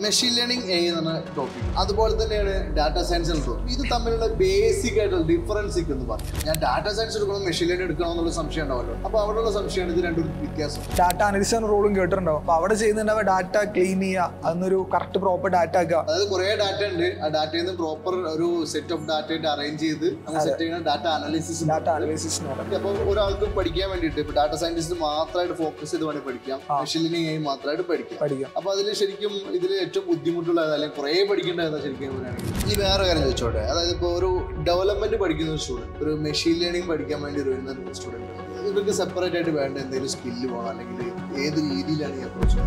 Machine learning A എന്ന topic അതുപോലെ തന്നെയാണ് ഡാറ്റ സയൻസ് എന്ന ടോപ്പിക് ഇത് തമ്മിലുള്ള ബേസിക് ആയിട്ടുള്ള ഡിഫറൻസ് എന്ന് പറഞ്ഞു ഞാൻ ഡാറ്റ സയൻസ് എടുക്കണം മെഷീൻ ലേണിംഗ് എടുക്കണോ എന്നുള്ള സംശയം ഉണ്ടാവല്ലോ അപ്പൊ അവിടെയുള്ള സംശയമാണ് ഇത് രണ്ടും വ്യത്യാസം ഡാറ്റ അനലിസ്റ്റ് റോളും കേട്ടിട്ടുണ്ടാവും അപ്പൊ അവിടെ ചെയ്യുന്നുണ്ടാവുക ഡാറ്റ ക്ലീൻ ചെയ്യുക അതൊന്നൊരു കറക്റ്റ് പ്രോപ്പർ ഡാറ്റ ആക്കുക അതായത് കുറെ ഡാറ്റ ഉണ്ട് ആ ഡാറ്റയിൽ നിന്ന് പ്രോപ്പർ ഒരു സെറ്റ് ഓഫ് ഡാറ്റ ആയിട്ട് അറേഞ്ച് ചെയ്ത് നമ്മൾ സെറ്റ് ചെയ്യുന്ന ഡാറ്റ അനാലിസിസ് ഡാറ്റ അനലിസിസ് എന്ന് പറയുന്നത് അപ്പൊ ഒരാൾക്ക് പഠിക്കാൻ വേണ്ടിയിട്ട് ഇപ്പൊ ഡാറ്റ സയന്റിസ്റ്റ് മാത്രമായിട്ട് ഫോക്കസ് ചെയ്ത് വേണമെങ്കിൽ പഠിക്കാം ആ. മെഷീൻ ലേണിംഗ് മാത്രമായിട്ട് പഠിക്കാം പഠിക്കാം അപ്പൊ അതിൽ ശരിക്കും ഇതിൽ ഏറ്റവും ബുദ്ധിമുട്ടുള്ളത് അല്ലെങ്കിൽ കുറേ പഠിക്കേണ്ടത് ശരിക്കും പറയുകയാണെങ്കിൽ ഈ വേറെ കാര്യം ചോദിച്ചോട്ടെ അതായത് ഇപ്പോൾ ഒരു ഡെവലപ്മെന്റ് പഠിക്കുന്ന ഒരു സ്റ്റുഡന്റ് ഒരു മെഷീൻ ലേണിംഗ് പഠിക്കാൻ വേണ്ടി വരുന്ന സ്റ്റുഡന്റ് ഇവർക്ക് സെപ്പറേറ്റ് ആയിട്ട് വേണ്ട എന്തെങ്കിലും സ്കില്ല് വേണം അല്ലെങ്കിൽ ഏത് രീതിയിലാണ് ഈ അപ്രോച്ച്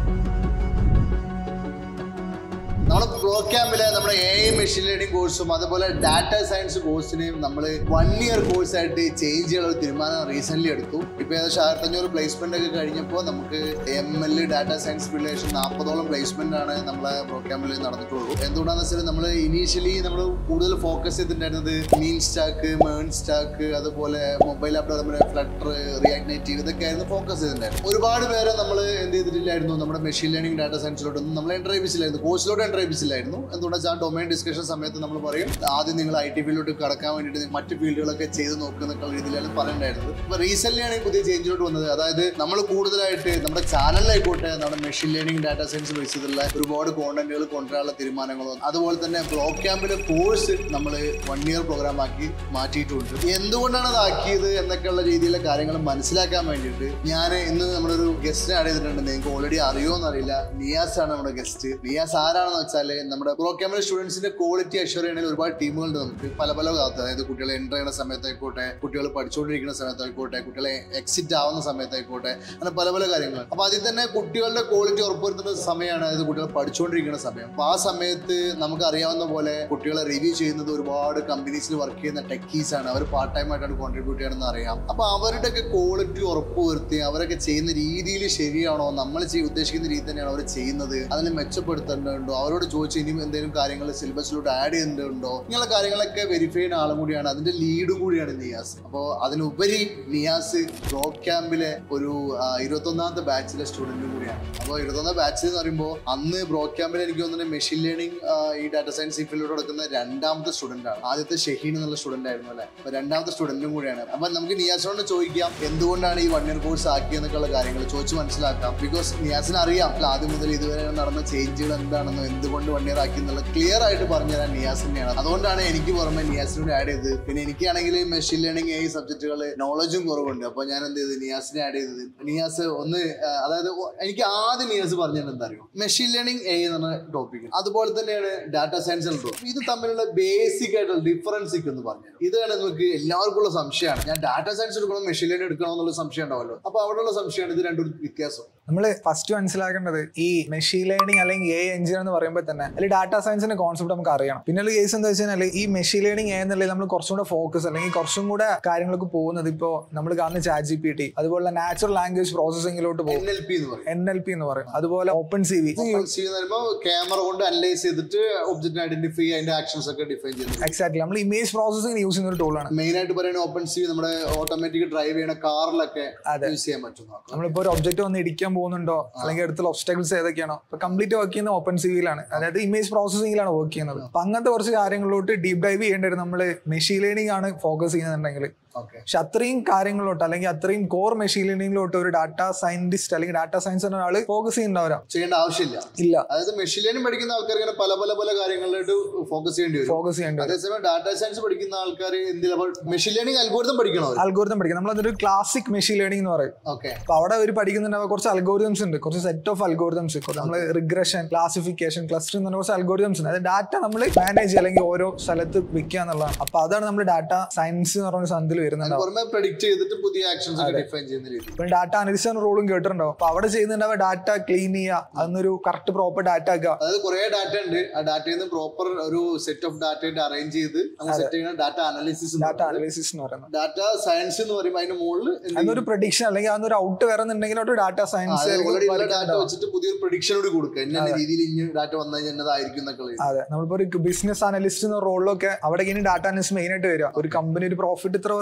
നമ്മുടെ പ്രോ ക്യാമ്പിലെ നമ്മുടെ എ ഐ മെഷീൻ ലേണിംഗ് കോഴ്സും അതുപോലെ ഡാറ്റ സയൻസ് കോഴ്സിനെയും നമ്മൾ വൺ ഇയർ കോഴ്സ് ആയിട്ട് ചേഞ്ച് ചെയ്യാനുള്ള ഒരു തീരുമാനം റീസെന്റ് എടുത്തു ഇപ്പൊ ഏകദേശം ആയിരത്തഞ്ഞൂറ് പ്ലേസ്മെന്റ് ഒക്കെ കഴിഞ്ഞപ്പോൾ നമുക്ക് M L data science field നാൽപ്പതോളം പ്ലേസ്മെന്റ് ആണ് നമ്മളെ പ്രോ ക്യാമ്പിൽ നടന്നിട്ടുള്ളൂ എന്തുകൊണ്ടാന്ന് വെച്ചാൽ നമ്മൾ ഇനീഷ്യലി നമ്മൾ കൂടുതൽ ഫോക്കസ് ചെയ്തിട്ടുണ്ടായിരുന്നത് മീൻ സ്റ്റാക്ക് മേൺ സ്റ്റാക്ക് അതുപോലെ mobile app development flutter react native ഇതൊക്കെയായിരുന്നു ഫോക്കസ് ചെയ്തിട്ടുണ്ടായിരുന്നു ഒരുപാട് പേരെ നമ്മൾ എന്ത് ചെയ്തിട്ടില്ലായിരുന്നു നമ്മുടെ മെഷീൻ ലേണിംഗ് ഡാറ്റ സയൻസിലോട്ടൊന്നും നമ്മൾ എൻ്റർ ചെയ്യിപ്പിച്ചില്ലായിരുന്നു കോഴ്സിലോട്ട് എൻ്റർ ചെയ്യിപ്പിച്ചില്ലായിരുന്നു എന്തുകൊണ്ടാ വെച്ചാൽ ആ ഡൊമൈൻ ഡിസ്കഷൻ സമയത്ത് നമ്മൾ പറയും ആദ്യം നിങ്ങൾ ഐ ടി ഫീൽഡിലോട്ട് കടക്കാൻ വേണ്ടിയിട്ട് മറ്റ് ഫീൽഡുകളൊക്കെ ചെയ്ത് നോക്കുക എന്നുള്ള രീതിയിലാണ് പറയണ്ടായിരുന്നത് ഇപ്പൊ റീസെന്റ് ആണ് ഈ പുതിയ ചേഞ്ചിലോട്ട് വന്നത് അതായത് നമ്മൾ കൂടുതലായിട്ട് നമ്മുടെ ചാനലിലായിക്കോട്ടെ നമ്മുടെ machine learning data science base ചെയ്തുള്ള ഒരുപാട് കോണ്ടന്റുകൾ കൊണ്ടുവരാനുള്ള തീരുമാനങ്ങളും അതുപോലെ തന്നെ ബ്ലോ ക്യാമ്പിലെ കോഴ്സ് നമ്മൾ വൺ ഇയർ പ്രോഗ്രാം ആക്കി മാറ്റിയിട്ടുണ്ട് എന്തുകൊണ്ടാണ് അത് ആക്കിയത് എന്നൊക്കെയുള്ള രീതിയിലെ കാര്യങ്ങൾ മനസ്സിലാക്കാൻ വേണ്ടിയിട്ട് ഞാൻ ഇന്ന് നമ്മുടെ ഒരു ഗസ്റ്റിനെ ആഡ് ചെയ്തിട്ടുണ്ട് നിങ്ങൾക്ക് ഓൾറെഡി അറിയുമോ അറിയില്ല നിയാസ് ആണ് നമ്മുടെ ഗസ്റ്റ് നിയാസ് ആരാണെന്ന് വെച്ചാൽ നമ്മുടെ പ്രോ ക്യാമറ സ്റ്റുഡൻസിന്റെ ക്വാളിറ്റി അഷ്യൂർ ചെയ്യണമെങ്കിൽ ഒരുപാട് ടീമുകളുണ്ട് നമുക്ക് പല പല ഭാഗത്ത് അതായത് കുട്ടികളെ എൻ്റർ ചെയ്യുന്ന സമയത്തായിക്കോട്ടെ കുട്ടികൾ പഠിച്ചുകൊണ്ടിരിക്കുന്ന സമയത്തായിക്കോട്ടെ കുട്ടികളെ എക്സിറ്റ് ആവുന്ന സമയത്തായിക്കോട്ടെ അങ്ങനെ പല പല കാര്യങ്ങൾ അപ്പൊ അതിൽ തന്നെ കുട്ടികളുടെ ക്വാളിറ്റി ഉറപ്പുവരുത്തുന്ന സമയമാണ് അതായത് കുട്ടികൾ പഠിച്ചുകൊണ്ടിരിക്കുന്ന സമയം അപ്പൊ ആ സമയത്ത് നമുക്ക് അറിയാവുന്ന പോലെ കുട്ടികളെ റിവ്യൂ ചെയ്യുന്നത് ഒരുപാട് കമ്പനീസിൽ വർക്ക് ചെയ്യുന്ന ടെക്കീസ് ആണ് അവർ പാർട്ട് ടൈം ആയിട്ടാണ് കോൺട്രിബ്യൂട്ട് ചെയ്യണമെന്ന് അറിയാം അപ്പൊ അവരുടെയൊക്കെ ക്വാളിറ്റി ഉറപ്പുവരുത്തി അവരൊക്കെ ചെയ്യുന്ന രീതിയിൽ ശരിയാണോ നമ്മൾ ചെയ്യ ഉദ്ദേശിക്കുന്ന രീതി തന്നെയാണോ അവർ ചെയ്യുന്നത് അതിൽ മെച്ചപ്പെടുത്തേണ്ടതുണ്ടോ അവരോട് ചോദിച്ച് ഇനിയും എന്തെങ്കിലും കാര്യങ്ങൾ സിലബസിലോട്ട് ആഡ് ചെയ്യേണ്ടതുണ്ടോ ഇങ്ങനെയുള്ള കാര്യങ്ങളൊക്കെ വെരിഫൈ ചെയ്യുന്ന ആളും കൂടിയാണ് അതിന്റെ ലീഡും കൂടിയാണ് നിയാസ് അപ്പോൾ അതിനുപരി നിയാസ് ബ്രോ ക്യാമ്പിലെ ഒരു ആ, ഇരുപത്തൊന്നാമത്തെ ബാച്ചിലെ സ്റ്റുഡന്റും കൂടിയാണ് അപ്പോൾ ഇരുപത്തൊന്നാം ബാച്ച് എന്ന് പറയുമ്പോൾ അന്ന് ബ്രോ ക്യാമ്പിൽ എനിക്ക് തോന്നുന്നത് മെഷീൻ ലേണിംഗ് ഈ ഡാറ്റ സയൻസ് ഫീൽഡിലൂടെ നടക്കുന്ന രണ്ടാമത്തെ സ്റ്റുഡന്റ് ആണ് ആദ്യത്തെ ഷഹീൻ എന്നുള്ള സ്റ്റുഡന്റ് ആയിരുന്നു അല്ലേ അപ്പോൾ രണ്ടാമത്തെ സ്റ്റുഡന്റും കൂടിയാണ് അപ്പം നമുക്ക് നിയാസിനോട് ചോദിക്കാം എന്തുകൊണ്ടാണ് ഈ വൺ ഇയർ കോഴ്സ് ആക്കിയെന്നൊക്കെയുള്ള കാര്യങ്ങൾ ചോദിച്ച് മനസ്സിലാക്കാം ബിക്കോസ് നിയാസിന് അറിയാം അല്ല, ആദ്യം മുതൽ ഇതുവരെ നടന്ന ചേഞ്ചുകൾ എന്താണെന്നോ എന്തുകൊണ്ട് വൺ ഇയർ ആക്കി എന്നുള്ള ക്ലിയർ ആയിട്ട് പറഞ്ഞു തരാൻ നിയാസ് തന്നെയാണ് അതുകൊണ്ടാണ് എനിക്ക് പുറമെ നിയാസിനോട് ആഡ് ചെയ്തത് പിന്നെ എനിക്കാണെങ്കിൽ മെഷീൻ ലേണിംഗ് ഈ സബ്ജക്റ്റുകൾ നോളജും കുറവുണ്ട് അപ്പോൾ ഞാൻ എന്ത് ചെയ്ത് നിയാസിനെ ആഡ് ചെയ്തത് നിയാസ് ഒന്ന് ആ, അതായത് ഒ- എനിക്ക് ആദ്യം നിയാസ് പറഞ്ഞത് എന്താ അറിയോ മെഷീൻ ലേണിംഗ് എ എന്ന ടോപ്പിക് അതുപോലെ തന്നെയാണ് ഡാറ്റ സയൻസ് എന്ന ടോപ്പിക് ഇത് തമ്മിലുള്ള ബേസിക് ആയിട്ടുള്ള ഡിഫറൻസ് ഒന്ന് പറഞ്ഞു ഇതാണ് നമുക്ക് എല്ലാവർക്കും ഉള്ള സംശയമാണ് ഞാൻ ഡാറ്റ സയൻസ് എടുക്കണോ മെഷീൻ ലേണിംഗ് എടുക്കണോ എന്നുള്ള സംശയം ഉണ്ടാവല്ലോ അപ്പോൾ അവിടെയുള്ള സംശയമാണ് ഇത് രണ്ടും വ്യത്യാസം നമ്മൾ ഫസ്റ്റ് മനസ്സിലാക്കേണ്ടത് ഈ മെഷീൻ ലേണിംഗ് അല്ലെങ്കിൽ എ എഞ്ചിനീയർ എന്ന് പറയുമ്പോൾ തന്നെ അതിൽ ഡാറ്റ സയൻസിന്റെ കോൺസെപ്റ്റ് നമുക്ക് അറിയണം പിന്നെ ഒരു കേസ് എന്താ വെച്ചാൽ ഈ മെഷീൻ ലേണിംഗ് എന്നുള്ളത് നമ്മൾ കുറച്ചും കൂടെ ഫോക്കസ് അല്ലെങ്കിൽ കുറച്ചും കൂടെ കാര്യങ്ങൾക്ക് പോകുന്നത് ഇപ്പോൾ നമ്മൾ കാണുന്ന ചാറ്റ് ജി പി ടി അതുപോലെ നാച്ചുറൽ ലാംഗ്വേജ് പ്രോസസ്സിംഗിലോട്ട് പോകും എൻ എൽ പി എന്ന് പറയും എൻ എൽ പി എന്ന് പറയും അതുപോലെ ഓപ്പൺ സി വി പറയുമ്പോൾ ക്യാമറ കൊണ്ട് അനലൈസ് ചെയ്തിട്ട് ഒബ്ജക്റ്റ് ഐഡന്റിഫൈ അതിന്റെ ആക്ഷൻസ് ഒക്കെ ഡിഫൈൻ ചെയ്യുന്നത് എക്സാക്ട്ലി നമ്മൾ ഇമേജ് പ്രോസസ്സിംഗ് യൂസ് ചെയ്യുന്ന ഒരു ടൂളാണ് മെയിൻ ആയിട്ട് പറയുന്നത് ഓപ്പൺ സി നമ്മുടെ ഓട്ടോമാറ്റിക് ഡ്രൈവ് ചെയ്യുന്ന കാറിലൊക്കെ അതെ. യൂസ് ചെയ്യാൻ പറ്റും നമ്മളിപ്പോ ഒരു ഒബ്ജക്റ്റ് വന്ന് ഇടിക്കാൻ പോകുന്നുണ്ടോ അല്ലെങ്കിൽ അടുത്തുള്ള ഒബ്സ്റ്റക്കിൾസ് ഏതൊക്കെയാണോ ഇപ്പൊ കംപ്ലീറ്റ് വർക്ക് ചെയ്യുന്ന ഓപ്പൺ സിവിയിലാണ് അതായത് ഇമേജ് പ്രോസസ്സിംഗിലാണ് വർക്ക് ചെയ്യുന്നത് അപ്പൊ അങ്ങനത്തെ കുറച്ച് കാര്യങ്ങളിലോട്ട് ഡീപ് ഡൈവ് ചെയ്യേണ്ടത് നമ്മൾ മെഷീൻ ലേണിംഗ് ആണ് ഫോക്കസ് ചെയ്യുന്നുണ്ടെങ്കിൽ ഓക്കെ പക്ഷെ അത്രയും കാര്യങ്ങളിലോട്ട് അല്ലെങ്കിൽ അത്രയും കോർ മെഷീൻ ലേണിംഗിലോട്ട് ഒരു ഡാറ്റ സയന്റിസ്റ്റ് അല്ലെങ്കിൽ ഡാറ്റ സയൻസ് എന്ന ഒരാൾ ഫോക്കസ് ചെയ്യുന്നവരാ ചെയ്യേണ്ട ആവശ്യമില്ല ഇല്ല അതായത് മെഷീൻ ലേണിംഗ് പഠിക്കുന്ന ആൾക്കാർ ഇങ്ങനെ പല പല പല കാര്യങ്ങളിലായിട്ട് ഫോക്കസ് ചെയ്യേണ്ടി വരും ഫോക്കസ് ചെയ്യേണ്ടത് അതേസമയം ഡാറ്റാ സയൻസ് പഠിക്കുന്ന ആൾക്കാർ എന്തിനാ മെഷീൻ ലേണിംഗ് അൽഗോരിതം പഠിക്കണോ അവർ അൽഗോരിതം പഠിക്കും നമ്മളതൊരു ക്ലാസിക് മെഷീൻ ലേണിംഗ് എന്ന് പറയും ഓക്കെ അപ്പൊ അവിടെ അവർ പഠിക്കുന്നുണ്ടാവുക കുറച്ച് അൽഗോരിതംസ് ഉണ്ട് കുറച്ച് സെറ്റ് ഓഫ് അൽഗോരിതംസ് നമ്മൾ റിഗ്രഷൻ ക്ലാസിഫിക്കേഷൻ ക്ലസ്റ്റർ എന്ന് പറഞ്ഞ കുറച്ച് അൽഗോരിതംസ് ഉണ്ട് അത് ഡാറ്റ നമ്മൾ മാനേജ് അല്ലെങ്കിൽ ഓരോ സ്ഥലത്ത് വെക്കുക എന്നുള്ളതാണ് അപ്പൊ അതാണ് നമ്മൾ ഡാറ്റ സയൻസ് എന്ന് പറഞ്ഞ സന്ധിൽ വരുന്നുണ്ടാവും പുറമെ പ്രഡിക്റ്റ് ചെയ്തിട്ട് പുതിയ ആക്ഷൻസ് ഒക്കെ ഡിഫൈൻ ചെയ്യുന്ന രീതി ഇപ്പൊ ഡാറ്റ അനലിസ്റ്റ് റോളും കേട്ടിട്ടുണ്ടാവും അപ്പൊ അവിടെ ചെയ്യുന്നുണ്ടാവുക ഡാറ്റ ക്ലീൻ ചെയ്യുക അതൊന്നൊരു കറക്റ്റ് പ്രോപ്പർ ഡാറ്റ ആക്കുക അതായത് കുറെ ഡാറ്റ ഉണ്ട് ആ ഡാറ്റയിൽ നിന്ന് പ്രോപ്പർ ഒരു സെറ്റ് ഓഫ് ഡാറ്റ ആയിട്ട് അറേഞ്ച് ചെയ്ത് നമ്മൾ സെറ്റ് ചെയ്യുന്ന ഡാറ്റ അനാലിസിസ് ഡാറ്റ അനലിസിസ് എന്ന് പറയുന്നത് ഡാറ്റ സയൻസ് എന്ന് പറയുമ്പോൾ അതിന്റെ മുകളിൽ അതൊരു പ്രഡിക്ഷൻ അല്ലെങ്കിൽ അതൊരു ഔട്ട് വരുന്നുണ്ടെങ്കിൽ ഒരു ഡാറ്റ സയൻസ് ഓൾറെഡി ഉള്ള ഡാറ്റ വെച്ചിട്ട് പുതിയൊരു പ്രഡിക്ഷൻ കൂടി കൊടുക്കുക ഇന്ന രീതിയിൽ ഇനി ഡാറ്റ വന്നു കഴിഞ്ഞാൽ എന്നതായിരിക്കും എന്നൊക്കെ ഉള്ളത്. അതെ നമ്മളിപ്പോ ഒരു ബിസിനസ് അനലിസ്റ്റ് എന്ന റോളിലൊക്കെ അവിടെ ഇനി ഡാറ്റ അനലിസ്റ്റ് മെയിൻ ആയിട്ട് വരിക ഒരു കമ്പനി ഒരു പ്രോഫിറ്റ് ഇത്ര വർഷം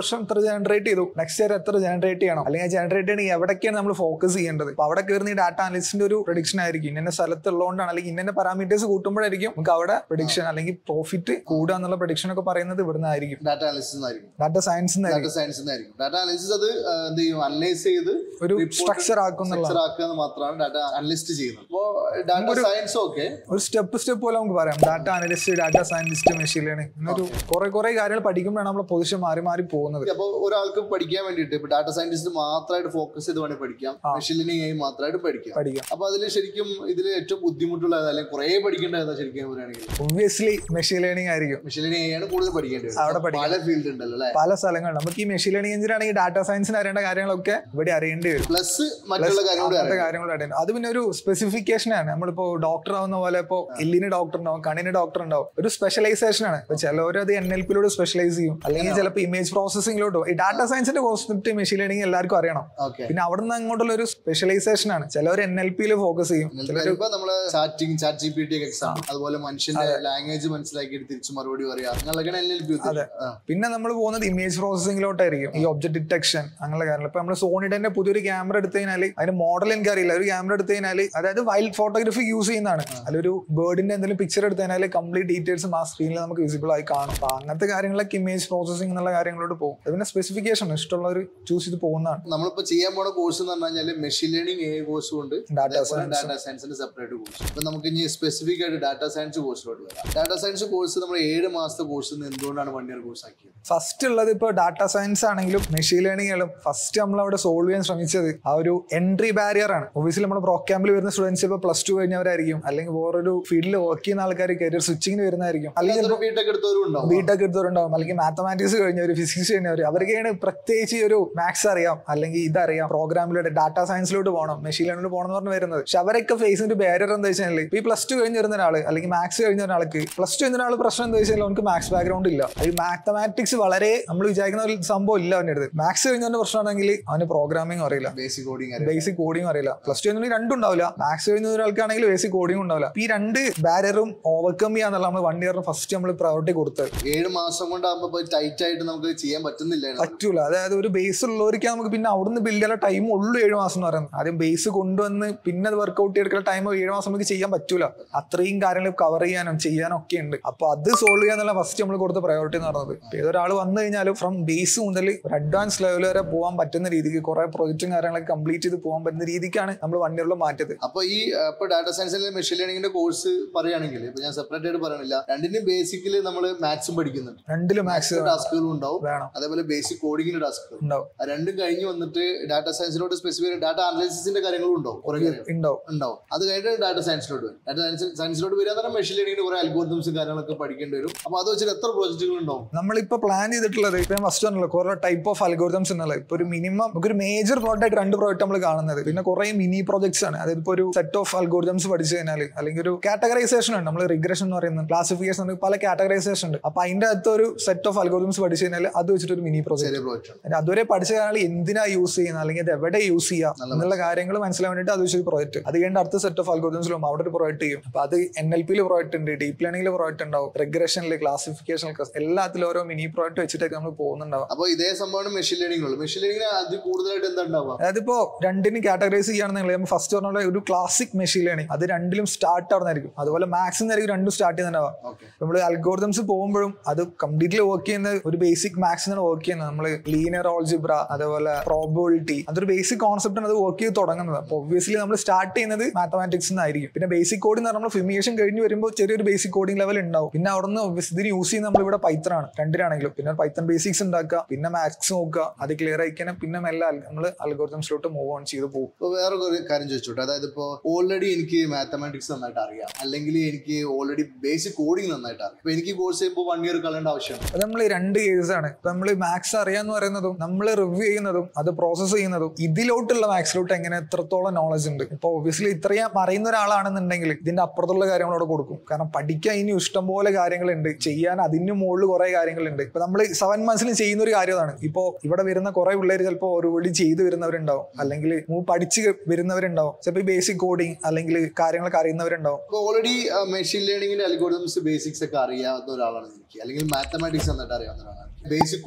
വർഷം ഇത്ര ജനറേറ്റ് ചെയ്തു നെക്സ്റ്റ് ഇയർ എത്ര ജനറേറ്റ് ചെയ്യണം അല്ലെങ്കിൽ ജനറേറ്റ് ചെയ്യണമെങ്കിൽ എവിടേക്കാണ് നമ്മൾ ഫോക്കസ് ചെയ്യേണ്ടത് അപ്പൊ അവിടെ കയറുന്ന ഈ ഡാറ്റ അനലിസ്റ്റിന്റെ ഒരു പ്രഡിക്ഷൻ ആയിരിക്കും ഇന്ന സ്ഥലത്തുള്ളതുകൊണ്ടാണ് അല്ലെങ്കിൽ ഇന്ന പാരാമീറ്റേഴ്സ് കൂട്ടുമ്പോഴായിരിക്കും നമുക്ക് അവിടെ പ്രഡിക്ഷൻ അല്ലെങ്കിൽ പ്രോഫിറ്റ് കൂടുക എന്നുള്ള പ്രഡിക്ഷൻ ഒക്കെ പറയുന്നത് ഇവിടുന്ന് ആയിരിക്കും ഡാറ്റ അനാലിസിസ് ആയിരിക്കും ഡാറ്റ സയൻസ് ഡാറ്റ സയൻസ് ആയിരിക്കും ഡാറ്റ അനാലിസിസ് അത് ആ, എന്ത് ചെയ്യും അനലൈസ് ചെയ്ത് ഒരു സ്ട്രക്ചർ ആക്കുന്നുള്ള സ്ട്രക്ചർ ആക്കുക എന്ന് മാത്രമാണ് ഡാറ്റ അനലിസ്റ്റ് ചെയ്യുന്നത് അപ്പോ ഡാറ്റ സയൻസ് ഒക്കെ ഒരു സ്റ്റെപ്പ് സ്റ്റെപ്പ് പോലെ നമുക്ക് പറയാം data analyst data scientist machine learning എന്നൊരു കുറെ കുറെ കാര്യങ്ങൾ പഠിക്കുമ്പോഴാണ് നമ്മളെ പൊസിഷൻ മാറി മാറി പോകുന്നത് അപ്പൊ ഒരാൾക്ക് പഠിക്കാൻ വേണ്ടിയിട്ട് ഇപ്പൊ ഡാറ്റ സയന്റിസ്റ്റ് മാത്രമായിട്ട് ഫോക്കസ് ചെയ്ത് വേണമെങ്കിൽ പഠിക്കാം മെഷീൻ ലേണിംഗ് മാത്രമായിട്ട് പഠിക്കാം പഠിക്കാം അപ്പൊ അതിൽ ശരിക്കും ഇതിൽ ഏറ്റവും ബുദ്ധിമുട്ടുള്ള ഏതാ? അല്ലെങ്കിൽ കുറെ പഠിക്കേണ്ട ഏതാ ശരിക്കും പറയുകയാണെങ്കിൽ ഒബ്വിയസ്ലി മെഷീൻ ലേണിംഗ് ആയിരിക്കും മെഷീൻ ലേണിംഗ് ആണ് കൂടുതൽ പഠിക്കേണ്ടി അവിടെ വരും പല ഫീൽഡ് ഉണ്ടല്ലോ അല്ലെ പല സ്ഥലങ്ങളിൽ നമുക്ക് ഈ മെഷീൻ ലേണിംഗ് എഞ്ചിൻ ആണെങ്കിൽ ഡാറ്റ സയൻസിന് അറിയേണ്ട കാര്യങ്ങളൊക്കെ ഇവിടെ അറിയേണ്ടി വരും പ്ലസ് മറ്റുള്ള കാര്യങ്ങളോട് അങ്ങനത്തെ കാര്യങ്ങൾ അറിയണം അത് പിന്നെ ഒരു സ്പെസിഫിക്കേഷൻ ആണ് നമ്മളിപ്പോ ഡോക്ടർ ആവുന്ന പോലെ ഇപ്പോ എല്ലിന് ഡോക്ടർ ഉണ്ടാവും കണ്ണിന് ഡോക്ടർ ഉണ്ടാവും ഒരു സ്പെഷ്യലൈസേഷൻ ആണ് ഇപ്പൊ ചിലവർ അത് എൻ എൽ പിയിലൂടെ സ്പെഷ്യലൈസ് ചെയ്യും അല്ലെങ്കിൽ ചിലപ്പോൾ ഇമേജ് പ്രോസസിംഗിലോട്ട് ഈ ഡാറ്റ സയൻസിന്റെ കോൺസെപ്റ്റ് മെഷീൻ ലേണിംഗ് എല്ലാവർക്കും അറിയണം ഓക്കെ പിന്നെ അവിടെ നിന്ന് അങ്ങോട്ടുള്ള ഒരു സ്പെഷ്യലൈസേഷൻ ആണ് ചിലവർ എൻ എൽ പിയിൽ ഫോക്കസ് ചെയ്യും ഇപ്പൊ നമ്മള് chatting chat G P T exam അതുപോലെ മനുഷ്യന്റെ ലാംഗ്വേജ് മനസ്സിലാക്കിയിട്ട് തിരിച്ചു മറുപടി പറയാ അങ്ങനെയൊക്കെയാണ് എൻ എൽ പി പിന്നെ നമ്മൾ പോകുന്നത് ഇമേജ് പ്രോസസിംഗിലോട്ടായിരിക്കും ഈ ഒബ്ജക്ട് ഡിറ്റക്ഷൻ അങ്ങനെയുള്ള കാര്യങ്ങൾ ഇപ്പൊ നമ്മൾ സോണിയുടെ പുതിയൊരു ക്യാമറ എടുത്തു കഴിഞ്ഞാൽ അതിന് മോഡൽ എനിക്ക് അറിയില്ല ഒരു ക്യാമറ എടുത്തു കഴിഞ്ഞാൽ അതായത് വൈൽഡ് ഫോട്ടോഗ്രാഫി യൂസ് ചെയ്യുന്നതാണ് അതിലൊരു ബേർഡിന്റെ എന്തെങ്കിലും പിക്ചർ എടുത്തു കഴിഞ്ഞാൽ കംപ്ലീറ്റ് ഡീറ്റെയിൽസും ആ സ്ക്രീനിൽ നമുക്ക് വിസിബിൾ ആയി കാണും അപ്പൊ അങ്ങനത്തെ കാര്യങ്ങളൊക്കെ ഇമേജ് പ്രോസസിംഗ് എന്നുള്ള കാര്യങ്ങളോട് പോകും അത് പിന്നെ സ്പെസിഫിക്കേഷൻ ഇഷ്ടമുള്ളവർ ചൂസ് ചെയ്ത് പോകുന്നതാണ് നമ്മളിപ്പോ ചെയ്യാൻ പോണ കോഴ്സ് എന്ന് പറഞ്ഞു കഴിഞ്ഞാൽ മെഷീൻ ലേണിംഗ് എ കോഴ്സും ഉണ്ട് ഡാറ്റ ഡാറ്റ സയൻസിന്റെ സെപ്പറേറ്റ് കോഴ്സ് അപ്പൊ നമുക്ക് ഇനി സ്പെസിഫിക് ആയിട്ട് ഡാറ്റ സയൻസ് കോഴ്സിലോട്ട് വരാം ഡാറ്റ സയൻസ് കോഴ്സ് നമ്മൾ ഏഴ് മാസത്തെ കോഴ്സ് എന്തുകൊണ്ടാണ് വൺ ഇയർ കോഴ്സ് ആക്കിയത് ഫസ്റ്റ് ഉള്ളത് ഇപ്പോൾ ഡാറ്റ സയൻസ് ആണെങ്കിലും മെഷീൻ ലേണിംഗ് ആയാലും ഫസ്റ്റ് നമ്മൾ അവിടെ സോൾവ് ചെയ്യാൻ ശ്രമിച്ചത് ആ ഒരു എൻട്രി ബാരിയർ ആണ് ഒബിയസ്ലി നമ്മൾ പ്രോ ക്യാമ്പിൽ വരുന്ന സ്റ്റുഡൻസ് ഇപ്പോൾ പ്ലസ് ടു കഴിഞ്ഞവരായിരിക്കും അല്ലെങ്കിൽ വേറൊരു ഫീൽഡിൽ വർക്ക് ചെയ്യുന്ന ആൾക്കാർ കരിയർ സ്വിച്ചിങ്ങിന് വരുന്നതായിരിക്കും അല്ലെങ്കിൽ ബിടെക് എടുത്തവരും ഉണ്ടാവും ബിടെക് എടുത്തവരുണ്ടാവും അല്ലെങ്കിൽ മാത്തമാറ്റിക്സ് കഴിഞ്ഞവർ ഫിസിക്സ് കഴിഞ്ഞവർ അവർക്കാണ് പ്രത്യേകിച്ച് ഈ ഒരു മാത്സ് അറിയാം അല്ലെങ്കിൽ ഇതറിയാം പ്രോഗ്രാമിലൂടെ ഡാറ്റ സയൻസിലോട്ട് പോകണം മെഷീൻ ലേണിംഗ് പോകണം എന്ന് പറഞ്ഞ് വരുന്നത് പക്ഷെ അവരൊക്കെ ഫേസ് ഒരു ബാരിയർ എന്താ വെച്ചാൽ ഈ പ്ലസ് ടു കഴിഞ്ഞ് വരുന്ന ഒരാൾ അല്ലെങ്കിൽ മാത്സ് കഴിഞ്ഞ ഒരാൾക്ക് പ്ലസ് ടു കഴിഞ്ഞ ഒരാൾ പ്രശ്നം എന്താ വെച്ചാൽ അവർക്ക് മാത്സ് ബാക്ക്ഗ്രൗണ്ട് ഇല്ല ഈ മാത്തമാറ്റിക്സ് വളരെ നമ്മൾ വിചാരിക്കുന്ന ഒരു സംഭവം ഇല്ല അവൻ്റെ അടുത്ത് മാത്സ് കഴിഞ്ഞവന്റെ പ്രശ്നമാണെങ്കിൽ അവന് പ്രോഗ്രാമിംഗ് അറിയില്ല ബേസിക് കോഡിങ് ബേസിക് കോഡിംഗ് അറിയില്ല പ്ലസ് ടു കഴിഞ്ഞാൽ രണ്ടും ഉണ്ടാവില്ല മാത്സ് കഴിഞ്ഞ ഒരാൾക്കാണെങ്കിൽ ബേസിക് കോഡിംഗ് ഉണ്ടാവില്ല അപ്പൊ ഈ രണ്ട് ബാരിയറും ഓവർകം ചെയ്യാന്നുള്ള നമ്മൾ വൺ ഇയറിന് ഫസ്റ്റ് നമ്മൾ പ്രയോറിറ്റി കൊടുത്തത് ഏഴ് മാസം കൊണ്ടാകുമ്പോ ടൈറ്റ് ആയിട്ട് നമുക്ക് ചെയ്യാൻ പറ്റുന്നില്ല പറ്റൂല അതായത് ഒരു ബേസ് ഉള്ളവർക്ക് നമുക്ക് പിന്നെ അവിടുന്ന് ബിൽഡ് ചെയ്യാൻ ടൈം ഉള്ളൂ ഏഴ് മാസം എന്ന് പറയുന്നത് ആദ്യം ബേസ് കൊണ്ടുവന്ന് പിന്നെ അത് വർക്ക്ഔട്ട് ചെയ്തെടുക്കുന്ന ടൈം ഏഴ് മാസം നമുക്ക് ചെയ്യാൻ പറ്റൂല അത്രയും കാര്യങ്ങൾ കവർ ചെയ്യാനും ചെയ്യാനും ഒക്കെ ഉണ്ട് അപ്പൊ അത് സോൾവ് ചെയ്യാന്നുള്ള ഫസ്റ്റ് നമ്മൾ കൊടുത്ത പ്രയോറിറ്റി എന്ന് പറയുന്നത് ഇപ്പൊ ഏതൊരാൾ വന്നു കഴിഞ്ഞാൽ ഫ്രം ബേസ് മുതൽ ഒരു അഡ്വാൻസ് ലെവൽ വരെ പോകാൻ പറ്റുന്ന രീതിക്ക് കുറെ പ്രൊജക്റ്റും കാര്യങ്ങളൊക്കെ കംപ്ലീറ്റ് ചെയ്ത് പോകാൻ പറ്റുന്ന രീതിക്കാണ് നമ്മൾ വൺ ഇയറിൽ മാറ്റിയത് അപ്പൊ ഈ അഹ് ഇപ്പൊ ഡാറ്റ സയൻസിലെ മെഷീൻ ലേണിംഗിന്റെ കോഴ്സ് പറയുകയാണെങ്കിൽ ഇപ്പൊ ഞാൻ സെപ്പറേറ്റ് ആയിട്ട് പറയണില്ല രണ്ടിന്റെയും ബേസിക്കലി നമ്മൾ മാത്സും പഠിക്കുന്നുണ്ട് രണ്ടിലും മാത്സ് ടാസ്കുകളും ഉണ്ടാവും വേണം അതേപോലെ ബേസിക് കോഡിങ്ങിന്റെ ടാസ്കുകൾ ഉണ്ടാവും രണ്ടും കഴിഞ്ഞ് വന്നിട്ട് ഡാറ്റ സയൻസിലോട്ട് സ്പെസിഫിക് ഡാറ്റ അനാലിസിസിന്റെ കാര്യങ്ങളും ഉണ്ടാവും കുറെ കാര്യങ്ങൾ ഉണ്ടാവും ഉണ്ടാവും അത് കഴിഞ്ഞിട്ട് ഡാറ്റ സയൻസിലോട്ട് വരും ഡാറ്റ സയൻസ് സയൻസിലോട്ട് വരിക പറഞ്ഞാൽ മെഷീൻ ലേണിംഗിന്റെ കുറെ അൽഗോരിതംസും കാര്യങ്ങളൊക്കെ പഠിക്കേണ്ടി വരും അപ്പൊ അത് വെച്ചിട്ട് എത്ര പ്രോജക്റ്റുകൾ ഉണ്ടാവും നമ്മളിപ്പോ പ്ലാൻ ചെയ്തിട്ടുള്ളത് ഇപ്പൊ ഫസ്റ്റ് പറഞ്ഞല്ലോ കുറെ ടൈപ്പ് ഓഫ് അൽഗോരിതംസ് എന്നുള്ളത് ഇപ്പൊ ഒരു മിനിമം നമുക്ക് ഒരു മേജർ പ്രോഡക്റ്റ് രണ്ട് പ്രോജക്റ്റ് നമ്മൾ കാണുന്നത് പിന്നെ കുറെ മിനി പ്രോജക്ട്സ് ആണ് അതായത് ഇപ്പൊ ഒരു സെറ്റ് ഓഫ് അൽഗോരിതംസ് പഠിച്ചു കഴിഞ്ഞാൽ അല്ലെങ്കിൽ ഒരു കാറ്റഗറൈസേഷൻ ഉണ്ട് നമ്മൾ റിഗ്രഷൻ എന്ന് പറയുന്നത് ക്ലാസിഫിക്കേഷൻ ഉണ്ട് പല കാറ്റഗറൈസേഷൻ ഉണ്ട് അപ്പൊ അതിന്റെ അകത്ത് ഒരു സെറ്റ് ഓഫ് അൽഗോരിതംസ് പഠിച്ചു കഴിഞ്ഞാൽ അത് വെച്ചിട്ട് ഒരു മിനി പ്രോജക്ട് ചെറിയ പ്രോജക്റ്റ് അതിന് അതുവരെ പഠിച്ച കാര്യങ്ങൾ എന്തിനാ യൂസ് ചെയ്യുന്നത് അല്ലെങ്കിൽ അത് എവിടെ യൂസ് ചെയ്യാം എന്നുള്ള കാര്യങ്ങൾ മനസ്സിലാൻ വേണ്ടിയിട്ട് അത് വെച്ചൊരു പ്രോജക്റ്റ് അത് കഴിഞ്ഞ് അടുത്ത സെറ്റ് ഓഫ് അൽഗോരിതംസിലും അവിടെ ഒരു പ്രോജക്റ്റ് ചെയ്യും അപ്പൊ അത് എൻ എൽ പിയിൽ പ്രോജക്റ്റ് ഉണ്ട് ഡീപ് ലേണിംഗിൽ പ്രോജക്റ്റ് ഉണ്ടാവും റിഗ്രഷനിൽ ക്ലാസിഫിക്കേഷനിൽ എല്ലാത്തിലും ഓരോ മിനി പ്രോജക്റ്റ് വെച്ചിട്ടൊക്കെ നമ്മൾ പോകുന്നുണ്ടാവും അപ്പൊ ഇതേ സംഭവമാണ് മെഷീൻ ലേണിംഗിലുള്ളത് മെഷീൻ ലേണിംഗിന് അത് കൂടുതലായിട്ട് എന്താ ഉണ്ടാവുക അതായത് ഇപ്പോ രണ്ടിനും കാറ്റഗറൈസ് ചെയ്യുകയാണെന്നുണ്ടെങ്കിൽ നമ്മൾ ഫസ്റ്റ് പറഞ്ഞ പോലെ ഒരു ക്ലാസിക് മെഷീൻ ലേണിംഗ് അത് രണ്ടിലും സ്റ്റാർട്ട് ആവുന്നതായിരിക്കും അതുപോലെ മാത്സ് എന്നായിരിക്കും രണ്ടും സ്റ്റാർട്ട് ചെയ്യുന്നുണ്ടാവുക ഓക്കെ നമ്മൾ അൽഗോറിതംസ് പോകുമ്പോഴും അത് കംപ്ലീറ്റ്ലി വർക്ക് ചെയ്യുന്ന ഒരു ബേസിക് മാത്സ് ആണ് വർക്ക് ചെയ്യുന്നത് നമ്മൾ ലീനിയർ ഓൾജിബ്ര അതേപോലെ പ്രോബിലിറ്റി അതൊരു ബേസിക് കോൺസെപ്റ്റ് ആണ് അത് വർക്ക് ചെയ്ത് തുടങ്ങുന്നത് അപ്പോൾ ഒബ്വിയസ്ലി നമ്മൾ സ്റ്റാർട്ട് ചെയ്യുന്നത് മാത്തമാറ്റിക്സ് എന്നായിരിക്കും പിന്നെ ബേസിക് കോഡിംഗ് നമ്മൾ ഫിമിയേഷൻ കഴിഞ്ഞ് വരുമ്പോൾ ചെറിയൊരു ബേസിക് കോഡിംഗ് ലെവൽ ഉണ്ടാവും പിന്നെ അവിടെ നിന്ന് ഇതിന് യൂസ് ചെയ്യുന്ന നമ്മൾ ഇവിടെ പൈത്തൺ ആണ് രണ്ടിനാണെങ്കിലും പിന്നെ പൈത്തൺ ബേസിക്സ് ഉണ്ടാക്കുക പിന്നെ മാത്സ് നോക്കുക അത് ക്ലിയർ ആയിക്കാൻ പിന്നെ മെല്ലെ നമ്മൾ അൽഗോറിതംസിലോട്ട് മൂവ് ഓൺ ചെയ്ത് പോകും ഇപ്പൊ വേറെ ഒരു കാര്യം ചോദിച്ചോട്ടെ അതായത് ഇപ്പോ ഓൾറെഡി എനിക്ക് മാത്തമാറ്റിക്സ് നന്നായിട്ട് അറിയാം അല്ലെങ്കിൽ എനിക്ക് ഓൾറെഡി ബേസിക് കോഡിംഗ് നന്നായിട്ട് അറിയാം ഇപ്പൊ എനിക്ക് കോഴ്സ് ചെയ്യുമ്പോൾ വൺ ഇയർ കളയേണ്ട ആവശ്യമാണ് അത് നമ്മൾ രണ്ട് കേസ് ആണ് ഇപ്പൊ നമ്മൾ മാത്സ് അറിയാന്ന് പറയുന്നതും നമ്മൾ റിവ്യൂ ചെയ്യുന്നതും അത് പ്രോസസ് ചെയ്യുന്നതും ഇതിലോട്ടുള്ള മാത്സിലോട്ട് എങ്ങനെ എത്രത്തോളം നോളജ് ഉണ്ട് ഇപ്പൊ ഒബിയസ്ലി ഇത്രയും അറിയുന്ന ഒരാളാണെന്നുണ്ടെങ്കിൽ ഇതിന്റെ അപ്പുറത്തുള്ള കാര്യങ്ങളോട് കൊടുക്കും കാരണം പഠിക്കാൻ ഇനി ഇഷ്ടംപോലെ കാര്യങ്ങളുണ്ട് ചെയ്യാൻ അതിന് മുകളിൽ കുറെ കാര്യങ്ങളുണ്ട് ഇപ്പൊ നമ്മൾ സെവൻ മന്ത്സിൽ ചെയ്യുന്ന ഒരു കാര്യമാണ് ഇപ്പോ ഇവിടെ വരുന്ന കുറെ പിള്ളേർ ചിലപ്പോൾ ഓൾറെഡി ചെയ്ത് വരുന്നവരുണ്ടാവും അല്ലെങ്കിൽ മൂ പഠിച്ച് വരുന്നവരുണ്ടാവും ചിലപ്പോൾ ഈ ബേസിക് കോഡിങ് അല്ലെങ്കിൽ കാര്യങ്ങളൊക്കെ അറിയുന്നവരുണ്ടാവും ഇപ്പൊ ഓൾറെഡി മെഷീൻ ലേണിംഗിന്റെ അൽഗോറിതംസ് ബേസിക്സ് ഒക്കെ അറിയാവുന്ന ഒരാളാണ് എനിക്ക് അല്ലെങ്കിൽ മാത്തമാറ്റിക്സ് നന്നായിട്ട് അറിയാവുന്ന ഒരാളാണ് ബേസിക് കോഡിംഗ്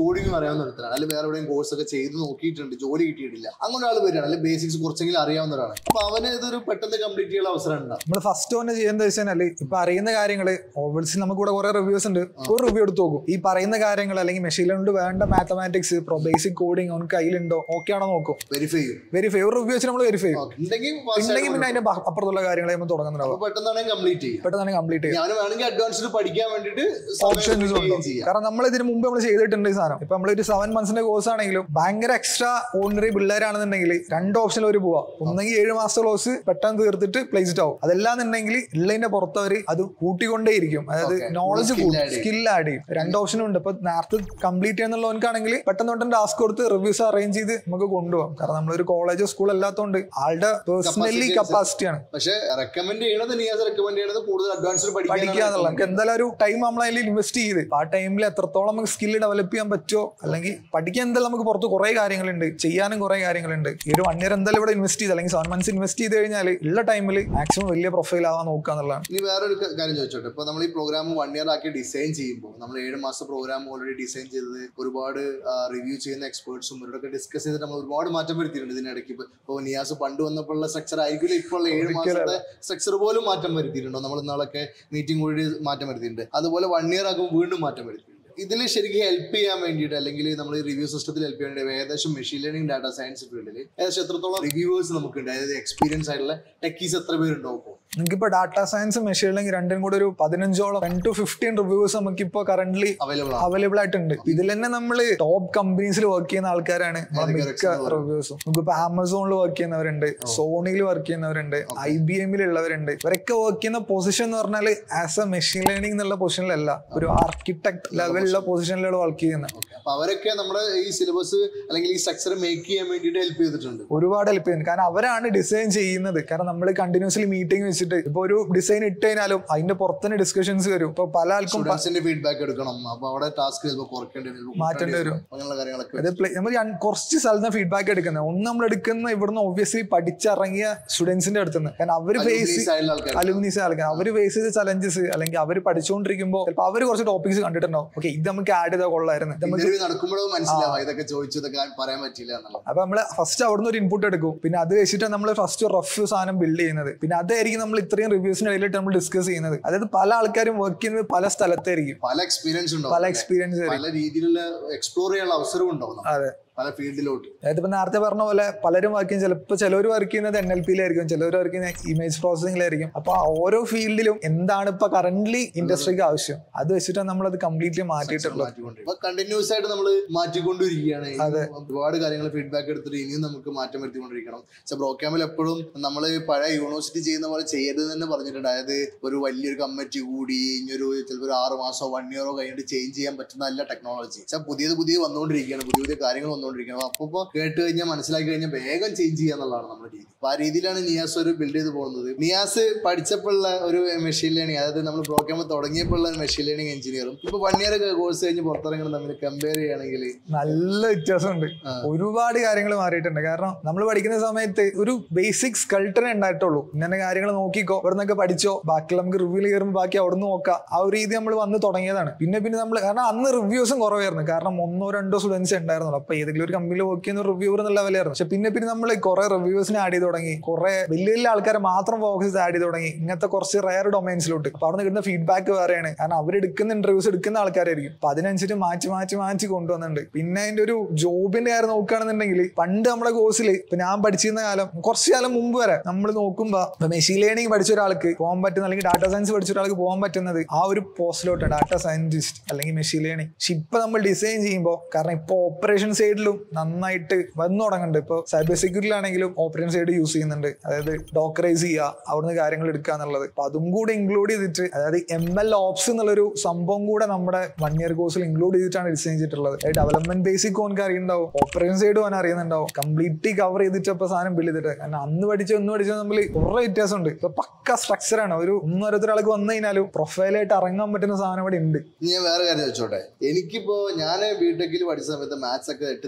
കോഡിംഗ് അറിയാവുന്ന ഒരുത്തരാണ് അല്ലെങ്കിൽ വേറെ എവിടെയും കോഴ്സ് ഒക്കെ ചെയ്ത് നോക്കിയിട്ടുണ്ട് ജോലി കിട്ടിയിട്ടില്ല അങ്ങനെ ആൾ വരികയാണ് അല്ലെങ്കിൽ ബേസിക്സ് കുറച്ചെങ്കിലും അറിയാവുന്നവരാണ് അപ്പൊ അവന് ഇതൊരു പെട്ടെന്ന് കംപ്ലീറ്റ് ചെയ്യാനുള്ള അവസരം ഉണ്ടാവും നമ്മൾ ഫസ്റ്റ് തന്നെ ചെയ്യുന്നത് വെച്ചാൽ ഇപ്പൊ അറിയുന്ന കാര്യങ്ങൾ ഓൾവേസ് നമുക്ക് ഇവിടെ കുറെ റിവ്യൂസ് ഉണ്ട് ഒരു റിവ്യൂ എടുത്ത് നോക്കും ഈ പറയുന്ന കാര്യങ്ങൾ അല്ലെങ്കിൽ മെഷീൻ കൊണ്ട് വേണ്ട മാത്തമാറ്റിക്സ് ബേസിക് കോഡിംഗ് അവൻ കയ്യിലുണ്ടോ ഓക്കെ ആണോ നോക്കും വെരിഫൈ ചെയ്യും വെരിഫൈ ഒരു റിവ്യൂ വെച്ച് നമ്മൾ വെരിഫൈ ചെയ്യും Okay. ഉണ്ടെങ്കിൽ ഉണ്ടെങ്കിൽ പിന്നെ അതിന്റെ ബ- അപ്പുറത്തുള്ള കാര്യങ്ങൾ നമ്മൾ തുടങ്ങുന്നുണ്ടാവും അപ്പൊ പെട്ടെന്നാണെങ്കിൽ കംപ്ലീറ്റ് ചെയ്യും പെട്ടെന്ന് കംപ്ലീറ്റ് ചെയ്യും ഞാൻ വേണമെങ്കിൽ അഡ്വാൻസ്ഡ് പഠിക്കാൻ വേണ്ടിട്ട് ഓപ്ഷൻസ് ഉണ്ട് ചെയ്യാം കാരണം നമ്മൾ ഇതിന് മുമ്പ് നമ്മൾ ചെയ്തിട്ടുണ്ട് ഈ സാധനം ഇപ്പൊ നമ്മൾ ഒരു സെവൻ മന്ത്സിന്റെ കോഴ്സ് ആണെങ്കിലും ഭയങ്കര എക്സ്ട്രാ ഓർഡിനറി പിള്ളേരാണെന്നുണ്ടെങ്കിൽ രണ്ട് ഓപ്ഷനിൽ ഒരു പോവാം ഒന്നെങ്കിൽ ഏഴ് മാസത്തെ കോഴ്സ് പെട്ടെന്ന് തീർത്തിട്ട് പ്ലേസ്ഡ് ആവും അതല്ലാന്നുണ്ടെങ്കിൽ ഉള്ളതിന്റെ പുറത്ത് അവർ അത് കൂട്ടിക്കൊണ്ടേയിരിക്കും അതായത് Okay. നോളജ് Skill add ചെയ്യും. സ്കിൽ ആഡ് ചെയ്യും രണ്ട് ഓപ്ഷനും ഉണ്ട് ഇപ്പൊ നേരത്തെ കംപ്ലീറ്റ് ചെയ്യാന്നുള്ളവനക്കാണെങ്കിൽ പെട്ടെന്ന് തൊട്ട് ടാസ്ക് കൊടുത്ത് റിവ്യൂസ് അറേഞ്ച് ചെയ്ത് നമുക്ക് കൊണ്ടുപോകാം കാരണം നമ്മളൊരു കോളേജോ സ്കൂൾ അല്ലാത്തതുകൊണ്ട് ആളുടെ പേഴ്സണലി Capacity കപ്പാസിറ്റിയാണ് പക്ഷെ റെക്കമെൻഡ് ചെയ്യണത് നിയാസ് റെക്കമെൻഡ് ചെയ്യണത് കൂടുതൽ അഡ്വാൻസ്ഡ് പഠിക്കുക എന്നുള്ള നമുക്ക് എന്തായാലും ഒരു ടൈം നമ്മൾ അതിൽ ഇൻവെസ്റ്റ് ചെയ്ത് ആ ടൈമിൽ എത്രത്തോളം നമുക്ക് സ്കില്ല് ഡെവലപ്പ് ചെയ്യാൻ പറ്റുമോ അല്ലെങ്കിൽ പഠിക്കാൻ എന്തായാലും നമുക്ക് പുറത്ത് കുറെ കാര്യങ്ങളുണ്ട് ചെയ്യാനും കുറെ കാര്യങ്ങളുണ്ട് ഈ ഒരു വൺ ഇയർ എന്തായാലും ഇവിടെ ഇൻവെസ്റ്റ് ചെയ്ത് അല്ലെങ്കിൽ സെവൻ മന്ത്സ് ഇൻവെസ്റ്റ് ചെയ്ത് കഴിഞ്ഞാൽ ഉള്ള ടൈമിൽ മാക്സിമം വലിയ പ്രൊഫൈൽ ആവാൻ നോക്കുക എന്നുള്ളതാണ് ഇനി വേറൊരു ക- കാര്യം ചോദിച്ചോട്ടെ ഇപ്പൊ നമ്മൾ ഈ പ്രോഗ്രാം വൺ ഇയർ ആക്കി ഡിസൈൻ ചെയ്യുമ്പോൾ നമ്മൾ ഏഴ് മാസം പ്രോഗ്രാം ഓൾറെഡി ഡിസൈൻ ചെയ്തത് ഒരുപാട് റിവ്യൂ ചെയ്യുന്ന എക്സ്പേർട്സും ഇവരോടൊക്കെ ഡിസ്കസ് ചെയ്തിട്ട് നമ്മൾ ഒരുപാട് മാറ്റം വരുത്തിയിട്ടുണ്ട് ഇതിനിടയ്ക്ക് ഇപ്പൊ ഇപ്പോൾ നിയാസ് പണ്ട് വന്നപ്പോഴുള്ള സ്ട്രക്ചർ ആയിരിക്കില്ല ഇപ്പോൾ ഉള്ള ഏഴ് മാസത്തെ സ്ട്രക്ചർ പോലും മാറ്റം വരുത്തിയിട്ടുണ്ടോ നമ്മൾ ഇന്നാളൊക്കെ മീറ്റിംഗ് കൂടി മാറ്റം വരുത്തിയിട്ടുണ്ട് അതുപോലെ വൺ ഇയർ ആകുമ്പോൾ വീണ്ടും മാറ്റം വരുത്തിയിട്ടുണ്ട് ഇതിൽ ശരിക്കും ഹെൽപ്പ് ചെയ്യാൻ വേണ്ടിയിട്ട് അല്ലെങ്കിൽ നമ്മൾ ഈ റിവ്യൂ സിസ്റ്റത്തിൽ ഹെൽപ്പ് ചെയ്യാൻ വേണ്ടി ഏകദേശം മെഷീൻ ലേണിംഗ് ഡാറ്റ സയൻസ് ഫീൽഡിൽ ഏകദേശം എത്രത്തോളം റിവ്യൂവേഴ്സ് നമുക്കുണ്ട് അതായത് എക്സ്പീരിയൻസ് ആയിട്ടുള്ള ടെക്കീസ് എത്ര പേരുണ്ടോ ഇപ്പോൾ നമുക്കിപ്പോ ഡാറ്റാ സയൻസ് മെഷീൻ ലേണിംഗ് രണ്ടും കൂടെ ഒരു പതിനഞ്ചോളം ടെൻ ടു ഫിഫ്റ്റീൻ റിവ്യൂസ് നമുക്കിപ്പോ കറന്റ് അവൈലബിൾ ആണ് അവൈലബിൾ ആയിട്ടുണ്ട് ഇതിൽ തന്നെ നമ്മൾ ടോപ്പ് കമ്പനീസിൽ വർക്ക് ചെയ്യുന്ന ആൾക്കാരാണ് നമ്മളെ ഏതൊക്കെ മിക്ക example റിവ്യൂസും നമുക്കിപ്പോ ആമസോണിൽ വർക്ക് ചെയ്യുന്നവരുണ്ട് സോണിയിൽ വർക്ക് ചെയ്യുന്നവരുണ്ട് ഐ ബി എമ്മിൽ ഉള്ളവരുണ്ട് ഇവരൊക്കെ വർക്ക് ചെയ്യുന്ന പൊസിഷൻ എന്ന് പറഞ്ഞാൽ ആസ് എ മെഷീൻ ലേണിംഗ് എന്നുള്ള പൊസിഷനിലല്ല ഒരു ആർക്കിടെക്ട് ലെവലിലുള്ള പൊസിഷനിലാണ് വർക്ക് ചെയ്യുന്നത് ഓക്കെ അപ്പൊ അവരൊക്കെ നമ്മുടെ ഈ സിലബസ് അല്ലെങ്കിൽ ഈ സ്ട്രക്ചർ മേക്ക് ചെയ്യാൻ വേണ്ടിയിട്ട് ഹെൽപ്പ് ചെയ്തിട്ടുണ്ട് ഒരുപാട് ഹെൽപ്പ് ചെയ്യുന്നുണ്ട് കാരണം അവരാണ് ഡിസൈൻ ചെയ്യുന്നത് കാരണം നമ്മൾ കണ്ടിന്യൂസ്ലി മീറ്റിംഗ് വെച്ചിട്ട് ഇപ്പൊ ഒരു ഡിസൈൻ ഇട്ട് കഴിഞ്ഞാലും അതിന്റെ പുറത്തുതന്നെ ഡിസ്കഷൻസ് വരും ഇപ്പൊ പല ആൾക്കും പ- സ്റ്റുഡൻസിന്റെ ഫീഡ്ബാക്ക് എടുക്കണം അപ്പൊ അവിടെ ടാസ്ക് ചിലപ്പോൾ കുറയ്ക്കേണ്ടി വരും മാറ്റേണ്ടി വരും. അങ്ങനെയുള്ള കാര്യങ്ങളൊക്കെ അത് പ്ലേ- നമ്മൾ രണ്ട് കുറച്ച് സ്ഥലത്ത് ഫീഡ്ബാക്ക് എടുക്കുന്നത് ഒന്ന് നമ്മൾ എടുക്കുന്ന ഇവിടുന്ന് ഒബ്വിയസ്ലി പഠിച്ചിറങ്ങിയ സ്റ്റുഡൻസിന്റെ അടുത്തുനിന്ന് കാരണം അവർ ഫേസ് Alumni side ലുള്ള ആൾക്കാർ അലുമിനീസ് ആൾക്കാർ അവർ ഫേസ് ചെയ്ത ചലഞ്ചസ് അല്ലെങ്കിൽ അവർ പഠിച്ചുകൊണ്ടിരിക്കുമ്പോൾ ചിലപ്പോൾ അവർ കുറച്ച് ടോപ്പിക്സ് കണ്ടിട്ടുണ്ടാവും ഓക്കെ ഇത് നമുക്ക് ആഡ് ചെയ്താൽ കൊള്ളായിരുന്നു ഇത് നമുക്ക് ഇന്റർവ്യൂ നടക്കുമ്പോഴോ മനസ്സിലാവും ഇതൊക്കെ ചോദിച്ചു ഇതൊക്കെ പറയാൻ പറ്റില്ല എന്നുള്ളത് അപ്പൊ നമ്മൾ ഫസ്റ്റ് അവിടുന്ന് ഒരു ഇൻപുട്ട് എടുക്കും പിന്നെ അത് വെച്ചിട്ട് നമ്മൾ ഫസ്റ്റ് റഫ് സാധനം ബിൽഡ് ചെയ്യുന്നത് പിന്നെ അതായിരിക്കും നമ്മൾ ഇത്രയും റിവ്യൂസിന് ഇടയിലിട്ട് നമ്മൾ ഡിസ്കസ് ചെയ്യുന്നത് അതായത് പല ആൾക്കാരും വർക്ക് ചെയ്യുന്നത് പല സ്ഥലത്തായിരിക്കും പല എക്സ്പീരിയൻസ് ഉണ്ടാവും പല എക്സ്പീരിയൻസ് പല രീതിയിലുള്ള എക്സ്പ്ലോർ ചെയ്യാനുള്ള അവസരവും ഉണ്ടാവും നമുക്ക്. അതെ പല ഫീൽഡിലോട്ട് അതായത് ഇപ്പൊ നേരത്തെ പറഞ്ഞ പോലെ പലരും വർക്ക് ചെയ്യും ചിലപ്പോൾ ചിലർ വർക്ക് ചെയ്യുന്നത് എൻ എൽ പിയിലായിരിക്കും ചിലർ വർക്ക് ചെയ്യുന്നത് ഇമേജ് പ്രോസസിംഗിലായിരിക്കും അപ്പൊ ആ ഓരോ ഫീൽഡിലും എന്താണ് ഇപ്പൊ കറന്റ്ലി ഇൻഡസ്ട്രിക്ക് ആവശ്യം അത് വെച്ചിട്ടാണ് നമ്മൾ അത് കംപ്ലീറ്റ്ലി മാറ്റിയിട്ടുള്ളത് മാറ്റിക്കൊണ്ടിരിക്കും അപ്പൊ കണ്ടിന്യൂസ് ആയിട്ട് നമ്മൾ മാറ്റിക്കൊണ്ടിരിക്കുകയാണ് ഇനിയും ഒരുപാട് കാര്യങ്ങൾ ഫീഡ്ബാക്ക് എടുത്തിട്ട് ഇനിയും നമുക്ക് മാറ്റം വരുത്തിക്കൊണ്ടിരിക്കണം പക്ഷെ ബ്രോക്യാമിൽ എപ്പോഴും നമ്മൾ പഴയ യൂണിവേഴ്സിറ്റി ചെയ്യുന്ന പോലെ ചെയ്യരുത് തന്നെ പറഞ്ഞിട്ടുണ്ട് അതായത് ഒരു വലിയൊരു കമ്മിറ്റി കൂടി ഇനിയൊരു ചിലപ്പോൾ ഒരു ആറ് മാസമോ വൺ ഇയറോ കഴിഞ്ഞിട്ട് ചേഞ്ച് ചെയ്യാൻ പറ്റുന്നതല്ല ടെക്നോളജി പക്ഷെ പുതിയത് പുതിയ വന്നുകൊണ്ടിരിക്കുകയാണ് പുതിയ പുതിയ കാര്യങ്ങൾ വന്നുകൊണ്ടിരിക്കുകയാണ് അപ്പോൾ ഇപ്പോൾ കേട്ട് കഴിഞ്ഞാൽ മനസ്സിലാക്കി കഴിഞ്ഞാൽ വേഗം ചേഞ്ച് ചെയ്യുക എന്നുള്ളതാണ് നമ്മുടെ രീതി അപ്പൊ ആ രീതിയിലാണ് നിയാസ് ഒരു ബിൽഡ് ചെയ്ത് പോകുന്നത് നിയാസ് പഠിച്ചപ്പോഴുള്ള ഒരു മെഷീൻ ലേണിംഗ് അതായത് നമ്മൾ പ്രോഗ്രാം തുടങ്ങിയപ്പോഴുള്ള ഒരു മെഷീൻ ലേണിംഗ് എഞ്ചിനീയറും ഇപ്പൊ വൺ ഇയർ കോഴ്സ് കഴിഞ്ഞ് പുറത്തിറങ്ങണം തമ്മിൽ കമ്പയർ ചെയ്യുകയാണെങ്കിൽ നല്ല വ്യത്യാസമുണ്ട് ഒരുപാട് കാര്യങ്ങൾ മാറിയിട്ടുണ്ട് കാരണം നമ്മൾ പഠിക്കുന്ന സമയത്ത് ഒരു ബേസിക് സ്കൾട്ടറെ ഉണ്ടായിട്ടുള്ളൂ ഇങ്ങനെ കാര്യങ്ങൾ നോക്കിക്കോ ഇവിടെ നിന്നൊക്കെ പഠിച്ചോ ബാക്കി നമുക്ക് റിവ്യൂല് കയറുമ്പോൾ ബാക്കി അവിടെ നിന്ന് നോക്കാം ആ ഒരു രീതി നമ്മൾ വന്ന് തുടങ്ങിയതാണ് പിന്നെ പിന്നെ നമ്മൾ കാരണം അന്ന് റിവ്യൂസും കുറവായിരുന്നു കാരണം ഒന്നോ രണ്ടോ സ്റ്റുഡൻസ് ഉണ്ടായിരുന്നുള്ളൂ അപ്പൊ ഏതെങ്കിലും ഒരു കമ്പനിയിൽ വർക്ക് ചെയ്യുന്ന റിവ്യൂവർ എന്നുള്ള ലെവലായിരുന്നു പക്ഷെ പിന്നെ പിന്നെ നമ്മൾ കുറെ റിവ്യൂസിനെ ആഡ് ചെയ്ത് തുടങ്ങി കുറെ വലിയ വലിയ ആൾക്കാരെ മാത്രം ഫോക്കസ് ആഡ് ചെയ്ത് തുടങ്ങി ഇങ്ങനത്തെ കുറച്ച് റയർ ഡൊമൈൻസിലോട്ട് അപ്പൊ അവിടെ കിട്ടുന്ന ഫീഡ്ബാക്ക് വേറെയാണ് കാരണം അവരെടുക്കുന്ന ഇന്റർവ്യൂസ് എടുക്കുന്ന ആൾക്കാരായിരിക്കും അപ്പൊ അതിനനുസരിച്ച് മാറ്റി മാറ്റി മാറ്റി കൊണ്ടുവന്നിട്ടുണ്ട് പിന്നെ അതിന്റെ ഒരു ജോബിന്റെ കാര്യം നോക്കുകയാണെന്നുണ്ടെങ്കിൽ പണ്ട് നമ്മുടെ കോഴ്സിൽ ഇപ്പൊ ഞാൻ പഠിച്ചിരുന്ന കാലം കുറച്ച് കാലം മുമ്പ് വരെ നമ്മൾ നോക്കുമ്പോ മെഷീൻ ലേണിംഗ് പഠിച്ച ഒരാൾക്ക് പോകാൻ പറ്റുന്ന അല്ലെങ്കിൽ ഡാറ്റ സയൻസ് പഠിച്ച ഒരാൾക്ക് പോകാൻ പറ്റുന്നത് ആ ഒരു പോസ്റ്റിലോട്ട് ഡാറ്റ സയന്റിസ്റ്റ് അല്ലെങ്കിൽ മെഷീൻ ലേണിംഗ് പക്ഷെ ഇപ്പൊ നമ്മൾ ഡിസൈൻ ചെയ്യുമ്പോൾ കാരണം ഇപ്പൊ ഓപ്പറേഷൻ സൈഡിലും നന്നായിട്ട് വന്നു തുടങ്ങുന്നുണ്ട് ഇപ്പൊ സൈബർ സെക്യൂരിറ്റിയിലാണെങ്കിലും ഓപ്പറേഷൻ സൈഡ് യൂസ് ചെയ്യുന്നുണ്ട് അതായത് ഡോക്കറൈസ് ചെയ്യുക അവിടുന്ന് കാര്യങ്ങൾ എടുക്കുക എന്നുള്ളത് അപ്പൊ അതും കൂടെ ഇൻക്ലൂഡ് ചെയ്തിട്ട് അതായത് എം എൽ ഓപ്സ് എന്നുള്ളൊരു സംഭവം കൂടെ നമ്മുടെ വൺ ഇയർ കോഴ്സിൽ ഇൻക്ലൂഡ് ചെയ്തിട്ടാണ് ഡിസൈൻ ചെയ്തിട്ടുള്ളത് ഡെവലപ്മെന്റ് ബേസിക് ഓനക്ക് അറിയുന്നുണ്ടാവും ഓപ്പറേഷൻ സൈഡ് ഓൻ അറിയുന്നുണ്ടാവും കംപ്ലീറ്റ്ലി കവർ ചെയ്തിട്ട് ഇപ്പൊ സാധനം ബിൽഡ് ചെയ്തിട്ട് കാരണം അന്ന് പഠിച്ച ഒന്ന് പഠിച്ച തമ്മിൽ കുറെ വ്യത്യാസമുണ്ട് ഇപ്പൊ പക്ക സ്ട്രക്ചറാണ് ഒരു ഒന്നും അറിയാത്തൊരാൾക്ക് വന്നു കഴിഞ്ഞാലും പ്രൊഫൈലായിട്ട് ഇറങ്ങാൻ പറ്റുന്ന സാധനം ഇവിടെ ഉണ്ട് ഇനി ഞാൻ വേറെ കാര്യം ചോദിച്ചോട്ടെ എനിക്കിപ്പോ ഞാൻ ബിടെക്കിൽ പഠിച്ച സമയത്ത് മാത്സ് ഒക്കെ എട്ട്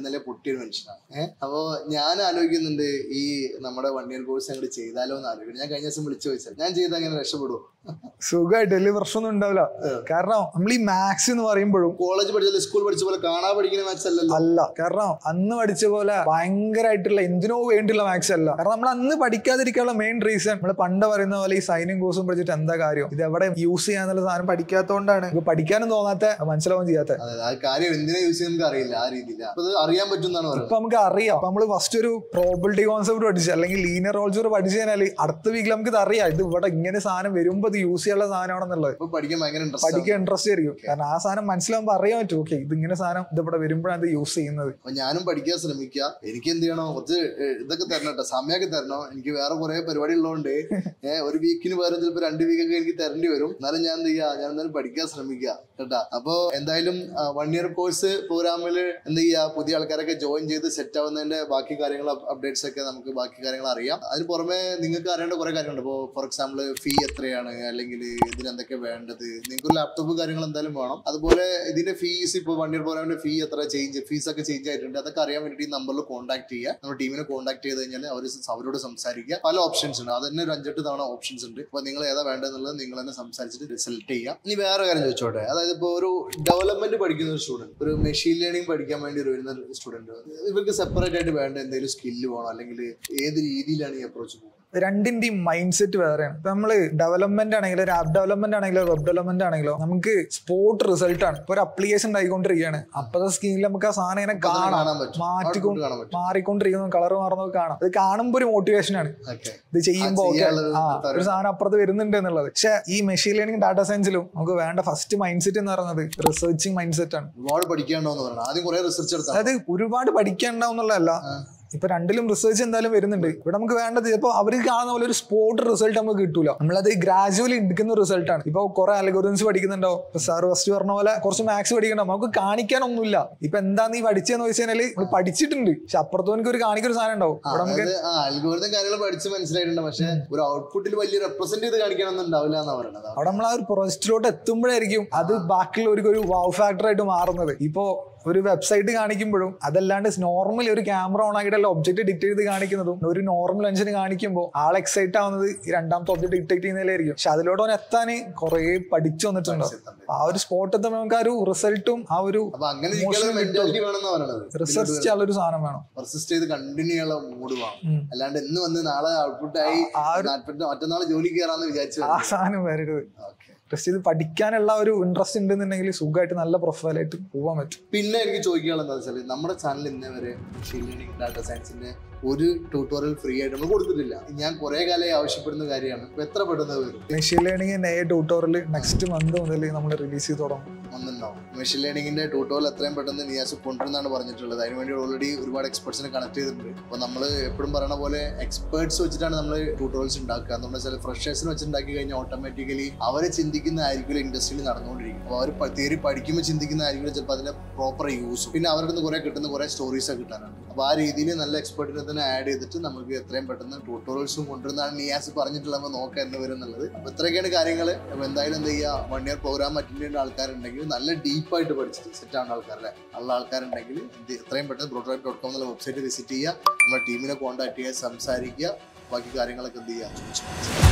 ഇന്നലെ പൊട്ടിയ ഒരു മനുഷ്യനാണ് ഏഹ് അപ്പോ ഞാൻ ആലോചിക്കുന്നുണ്ട് ഈ നമ്മുടെ വൺ ഇയർ കോഴ്സ് അങ്ങോട്ട് ചെയ്താലോ എന്ന് ആലോചിക്കുന്നു ഞാൻ കഴിഞ്ഞ ദിവസം വിളിച്ചു ചോദിച്ചത് ഞാൻ ചെയ്ത് അങ്ങനെ രക്ഷപ്പെടുമോ സുഖമായിട്ട് വലിയ പ്രശ്നമൊന്നും ഉണ്ടാവില്ല കാരണം നമ്മൾ ഈ മാത്സ് എന്ന് പറയുമ്പോഴും കോളേജ് പഠിച്ചാൽ സ്കൂൾ പഠിച്ച പോലെ കാണാ പഠിക്കുന്ന മാത്സ് അല്ലല്ലോ അല്ല കാരണം അന്ന് പഠിച്ച പോലെ ഭയങ്കരമായിട്ടുള്ള എന്തിനോ വേണ്ടിയുള്ള മാത്സ് അല്ല കാരണം നമ്മൾ അന്ന് പഠിക്കാതിരിക്കാനുള്ള മെയിൻ റീസൺ നമ്മൾ പണ്ട് പറയുന്ന പോലെ ഈ സൈനിങ് കോഴ്സും പഠിച്ചിട്ട് എന്താ കാര്യം ഇത് എവിടെ യൂസ് ചെയ്യാന്നുള്ള സാധനം പഠിക്കാത്തതുകൊണ്ടാണ് നമുക്ക് പഠിക്കാനും തോന്നാത്ത മനസ്സിലാവും ചെയ്യാത്ത അതെ ആ കാര്യം എന്തിനാ യൂസ് ചെയ്യുന്ന നമുക്ക് അറിയില്ല ആ രീതിയില്ല അപ്പൊ അത് അറിയാൻ പറ്റുന്നതാണ് പറയുന്നത് ഇപ്പൊ നമുക്ക് അറിയാം അപ്പൊ നമ്മള് ഫസ്റ്റ് ഒരു പ്രോബിലിറ്റി കോൺസെപ്റ്റ് പഠിച്ചു അല്ലെങ്കിൽ ലീനിയർ ഓൾജർ പഠിച്ചു കഴിഞ്ഞാൽ അടുത്ത വീക്കിൽ നമുക്ക് ഇത് അറിയാം ഇത് ഇവിടെ ഇങ്ങനെ സാധനം വരുമ്പോ ഇത് യൂസ് ചെയ്യാനുള്ള സാധനമാണെന്നുള്ളത് ഇപ്പൊ പഠിക്കാൻ ഭയങ്കര ഇൻട്രസ്റ്റ് പഠിക്കാൻ ഇൻട്രസ്റ്റ് ആയിരിക്കും കാരണം ആ സാധനം മനസ്സിലാവുമ്പോൾ അറിയാൻ പറ്റും ഓക്കെ ഇത് ഇങ്ങനെ സാധനം ഇത് ഇവിടെ വരുമ്പോഴാണ് ഇത് യൂസ് ചെയ്യുന്നത് അപ്പൊ ഞാനും പഠിക്കാൻ ശ്രമിക്കുക എനിക്ക് എന്ത് ചെയ്യണോ കുറച്ച് ഏഹ്, ഇതൊക്കെ തരണം കേട്ടോ സമയമൊക്കെ തരണോ എനിക്ക് വേറെ കുറെ പരിപാടി ഉള്ളതുകൊണ്ട് ഏഹ് ഒരു വീക്കിന് പകരം ചിലപ്പോൾ രണ്ട് വീക്കൊക്കെ എനിക്ക് തരേണ്ടി വരും എന്നാലും ഞാൻ എന്ത് ചെയ്യാ ഞാൻ എന്തായാലും പഠിക്കാൻ ശ്രമിക്കുക കേട്ടാ അപ്പൊ എന്തായാലും വൺ ഇയർ കോഴ്സ് പ്രോഗ്രാമിൽ എന്ത് ചെയ്യാ പുതിയ ആൾക്കാരൊക്കെ ജോയിൻ ചെയ്ത് സെറ്റ് ആവുന്നതിന്റെ ബാക്കി കാര്യങ്ങൾ അപ്ഡേറ്റ്സ് ഒക്കെ നമുക്ക് ബാക്കി കാര്യങ്ങൾ അറിയാം അതിന് പുറമെ നിങ്ങൾക്ക് അറിയേണ്ട കുറെ കാര്യങ്ങളുണ്ട് ഇപ്പോൾ ഫോർ എക്സാമ്പിൾ ഫീ എത്രയാണ് അല്ലെങ്കിൽ ഇതിന് എന്തൊക്കെ വേണ്ടത് നിങ്ങൾക്ക് ലാപ്ടോപ്പ് കാര്യങ്ങൾ എന്തായാലും വേണം അതുപോലെ ഇതിന്റെ ഫീസ് ഇപ്പോൾ വൺ ഇയർ പ്രോഗ്രാമിന്റെ ഫീ എത്ര ചേഞ്ച് ഫീസ് ഒക്കെ ചേഞ്ച് ആയിട്ടുണ്ട് അതൊക്കെ അറിയാൻ വേണ്ടി ഈ നമ്പറിൽ കോൺടാക്ട് ചെയ്യുക നമ്മുടെ ടീമിനെ കോൺടാക്ട് ചെയ്ത് കഴിഞ്ഞാൽ അവർ അവരോട് സംസാരിക്കുക പല ഓപ്ഷൻസ് ഉണ്ട് അത് തന്നെ ഒരു അഞ്ചെട്ട് തവണ ഓപ്ഷൻസ് ഉണ്ട് അപ്പോൾ നിങ്ങൾ ഏതാ വേണ്ടതെന്നുള്ളത് നിങ്ങൾ തന്നെ സംസാരിച്ചിട്ട് സെലക്ട് ചെയ്യുക ഇനി വേറെ കാര്യം ചോദിച്ചോട്ടെ അതായത് ഇപ്പോൾ ഒരു ഡെവലപ്മെന്റ് പഠിക്കുന്ന ഒരു സ്റ്റുഡന്റ് ഒരു മെഷീൻ ലേണിംഗ് പഠിക്കാൻ വേണ്ടി ഒരു വരുന്ന സ്റ്റുഡന്റ് ഇവർക്ക് സെപ്പറേറ്റ് ആയിട്ട് വേണ്ട എന്തെങ്കിലും സ്കില്ല് വേണം അല്ലെങ്കിൽ ഏത് രീതിയിലാണ് ഈ അപ്രോച്ച് പോകുന്നത് രണ്ടിന്റെയും മൈൻഡ് സെറ്റ് വേറെയാണ് ഇപ്പൊ നമ്മള് ഡെവലപ്മെന്റ് ആണെങ്കിലും ഒരു ആപ്പ് ഡെവലപ്മെന്റ് ആണെങ്കിലോ വെബ് ഡെവലപ്മെന്റ് ആണെങ്കിലോ നമുക്ക് സ്പോട്ട് റിസൾട്ട് ആണ് ഇപ്പൊ ഒരു അപ്ലിക്കേഷൻ ഉണ്ടായിക്കൊണ്ടിരിക്കുകയാണ് അപ്പത്തെ സ്ക്രീനിൽ നമുക്ക് ആ സാധനം ഇങ്ങനെ അപ്പൊ തന്നെ കാണാം കാണാൻ പറ്റും മാറ്റിക്കൊണ്ട് Output കാണാൻ പറ്റും മാറിക്കൊണ്ടിരിക്കുന്നു കളർ മാറുന്നത് കാണാം അത് കാണുമ്പോ ഒരു മോട്ടിവേഷൻ ആണ് ഓക്കെ ഇത് ചെയ്യുമ്പോ ആ, ഒക്കെ ചെയ്യാനുള്ളത് ആ തരും. ഒരു സാധനം അപ്പുറത്ത് വരുന്നുണ്ട് എന്നുള്ളത് പക്ഷെ ഈ മെഷീൻ ലേണിംഗ് ഡാറ്റാ സയൻസിലും നമുക്ക് വേണ്ട ഫസ്റ്റ് മൈൻഡ് സെറ്റ് എന്ന് പറയുന്നത് റിസർച്ചിങ് മൈൻഡ് സെറ്റ് ആണ് ഒരുപാട് പഠിക്കാണ്ടോന്ന് പറയണം ആദ്യം കുറെ റിസർച്ച് എടുത്താൽ അതായത് ഒരുപാട് പഠിക്കാനുണ്ടാവുന്നുള്ളതല്ല ഇപ്പൊ രണ്ടിലും റിസർച്ച് എന്തായാലും വരുന്നുണ്ട് ഇവിടെ നമുക്ക് വേണ്ടത് ഇപ്പൊ അവർ കാണുന്ന പോലെ ഒരു സ്പോട്ട് റിസൾട്ട് നമുക്ക് കിട്ടൂല നമ്മളത് ഗ്രാജുവലി എടുക്കുന്ന റിസൾട്ട് ആണ് ഇപ്പൊ കുറെ അലഗോറിൻസ് പഠിക്കുന്നുണ്ടോ ഇപ്പൊ സാർ ഫസ്റ്റ് പറഞ്ഞ പോലെ കുറച്ച് മാത്സ് പഠിക്കണ്ടോ നമുക്ക് കാണിക്കാനൊന്നുമില്ല ഇപ്പൊ എന്താ നീ പഠിച്ചതെന്ന് ചോദിച്ചു കഴിഞ്ഞാല് നമ്മൾ പഠിച്ചിട്ടുണ്ട് പക്ഷെ അപ്പുറത്ത് എനിക്ക് ഒരു കാണിക്കൊരു സാധനം ഉണ്ടാവും ഇവിടെ നമുക്ക് അതായത് ആ അൽഗോരിതം കാര്യങ്ങൾ പഠിച്ച് മനസ്സിലായിട്ടുണ്ട് പക്ഷെ ഒരു ഔട്ട്പുട്ടിൽ വലിയ റെപ്രസെന്റ് ചെയ്ത് കാണിക്കണമെന്ന് ഉണ്ടാവില്ല എന്നാ പറയുന്നത് അവിടെ നമ്മൾ ആ ഒരു പ്രൊജക്റ്റിലോട്ട് എത്തുമ്പോഴായിരിക്കും അത് ബാക്കിയുള്ളവർക്ക് ഒരു വാവ് ഫാക്ടർ ആയിട്ട് മാറുന്നത് ഇപ്പോ ഒരു വെബ്സൈറ്റ് കാണിക്കുമ്പോഴും അതല്ലാണ്ട് നോർമലി ഒരു ക്യാമറ ഓൺ ആക്കിയിട്ടല്ല ഒബ്ജക്റ്റ് ഡിറ്റക്ട് ചെയ്ത് കാണിക്കുന്നതും ഒരു നോർമൽ മനുഷ്യന് കാണിക്കുമ്പോൾ ആൾ എക്സൈറ്റ് ആവുന്നത് ഈ രണ്ടാമത്തെ ഒബ്ജക്ട് ഡിറ്റക്ട് ചെയ്യുന്നതിലായിരിക്കും പക്ഷെ അതിലോട്ട് അവൻ എത്താൻ കുറെ പഠിച്ചു വന്നിട്ടുണ്ടോ ആ ഒരു സ്പോട്ട് എത്തുമ്പോൾ നമുക്ക് ആ ഒരു റിസൾട്ടും ആ ഒരു അപ്പൊ അങ്ങനെ ഇരിക്കാനുള്ള മെന്റാലിറ്റി വേണമെന്നാ പറയണത് റിസർച്ച് ചെയ്യാനുള്ള ഒരു സാധനം വേണം പെർസിസ്റ്റ് ചെയ്ത് കണ്ടിന്യൂ ചെയ്യാനുള്ള മൂഡ് വേണം ഉം. അല്ലാണ്ട് എന്ന് വന്ന് നാളെ ഔട്ട്പുട്ടായി ആ ഒരു മറ്റന്നാൾ ജോലി കയറാന്ന് വിചാരിച്ചു ആ സാധനം വരരുത് ഓക്കെ ടെസ്റ്റ് ചെയ്ത് പഠിക്കാനുള്ള ഒരു ഇൻട്രസ്റ്റ് ഉണ്ടെന്നുണ്ടെങ്കിൽ സുഖമായിട്ട് നല്ല പ്രൊഫൈലായിട്ട് പോകാൻ പറ്റും പിന്നെ എനിക്ക് ചോദിക്കാനുള്ള എന്താ വെച്ചാൽ നമ്മുടെ ചാനൽ ഇന്നേ വരെ മെഷീൻ ലേണിംഗ് ഡാറ്റ സയൻസിന്റെ ഒരു ട്യൂട്ടോറിയൽ ഫ്രീ ആയിട്ട് നമ്മൾ കൊടുത്തിട്ടില്ല ഞാൻ കുറെ കാലമായി ആവശ്യപ്പെടുന്ന കാര്യമാണ് ഇപ്പൊ എത്ര പെട്ടെന്ന് അത് വരും മെഷീൻ ലേണിംഗ് എ ട്യൂട്ടോറിയൽ നെക്സ്റ്റ് മന്ത് മുതൽ നമ്മൾ റിലീസ് ചെയ്ത് തുടങ്ങും ഒന്നുണ്ടാവും മെഷീൻ ലേണിംഗിന്റെ ട്യൂട്ടോറിയൽ എത്രയും പെട്ടെന്ന് നിയാസ് കൊണ്ടുവരുന്നാണ് പറഞ്ഞിട്ടുള്ളത് അതിനുവേണ്ടി ഓൾറെഡി ഒരുപാട് എക്സ്പെർട്സിനെ കണക്ട് ചെയ്തിട്ടുണ്ട് അപ്പോൾ നമ്മൾ എപ്പോഴും പറയുന്ന പോലെ എക്സ്പേർട്സ് വെച്ചിട്ടാണ് നമ്മൾ ട്യൂട്ടോറിയൽസ് ഉണ്ടാക്കുക എന്ന് വെച്ചാൽ ഫ്രഷേഴ്സിനെ വെച്ചുണ്ടാക്കി കഴിഞ്ഞാൽ ഓട്ടോമാറ്റിക്കലി അവർ ചിന്തിക്കുന്ന ആയിരിക്കും ഇൻഡസ്ട്രിയിൽ നടന്നുകൊണ്ടിരിക്കും അപ്പോൾ അവർ തിയറി പഠിക്കുമ്പോൾ ചിന്തിക്കുന്ന ആയിരിക്കും ചിലപ്പോൾ അതിന്റെ പ്രോപ്പർ യൂസ് പിന്നെ അവരുടെ നിന്ന് കുറെ കിട്ടുന്ന കുറെ സ്റ്റോറീസ് കിട്ടാനുണ്ട് അപ്പോൾ ആ രീതിയിൽ നല്ല എക്സ്പെർട്ടിനെ തന്നെ ആഡ് ചെയ്തിട്ട് നമുക്ക് എത്രയും പെട്ടെന്ന് ട്യൂട്ടോറിയൽസും കൊണ്ടുവരുന്നതാണ് നിയാസ് പറഞ്ഞിട്ടുള്ളത് നമുക്ക് നോക്കാം എന്ന് വരും എന്നുള്ളത് അപ്പോൾ ഇത്രയൊക്കെയാണ് കാര്യങ്ങൾ അപ്പോൾ എന്തായാലും എന്ത് ചെയ്യുക വൺ ഇയർ പ്രോഗ്രാം അറ്റൻഡ് ചെയ്യേണ്ട ആൾക്കാരുണ്ടെങ്കിൽ നല്ല ഡീപ്പായിട്ട് പഠിച്ചിട്ട് സെറ്റ് ആവുന്ന ആൾക്കാരല്ലേ ഉള്ള ആൾക്കാരുണ്ടെങ്കിൽ ഇത് എത്രയും പെട്ടെന്ന് പ്രോട്ടോടൈപ്പ് ഡോട്ട് കോം എന്നുള്ള വെബ്സൈറ്റ് വിസിറ്റ് ചെയ്യുക നമ്മുടെ ടീമിനെ കോൺടാക്ട് ചെയ്യുക സംസാരിക്കുക ബാക്കി കാര്യങ്ങളൊക്കെ എന്ത് ചെയ്യുക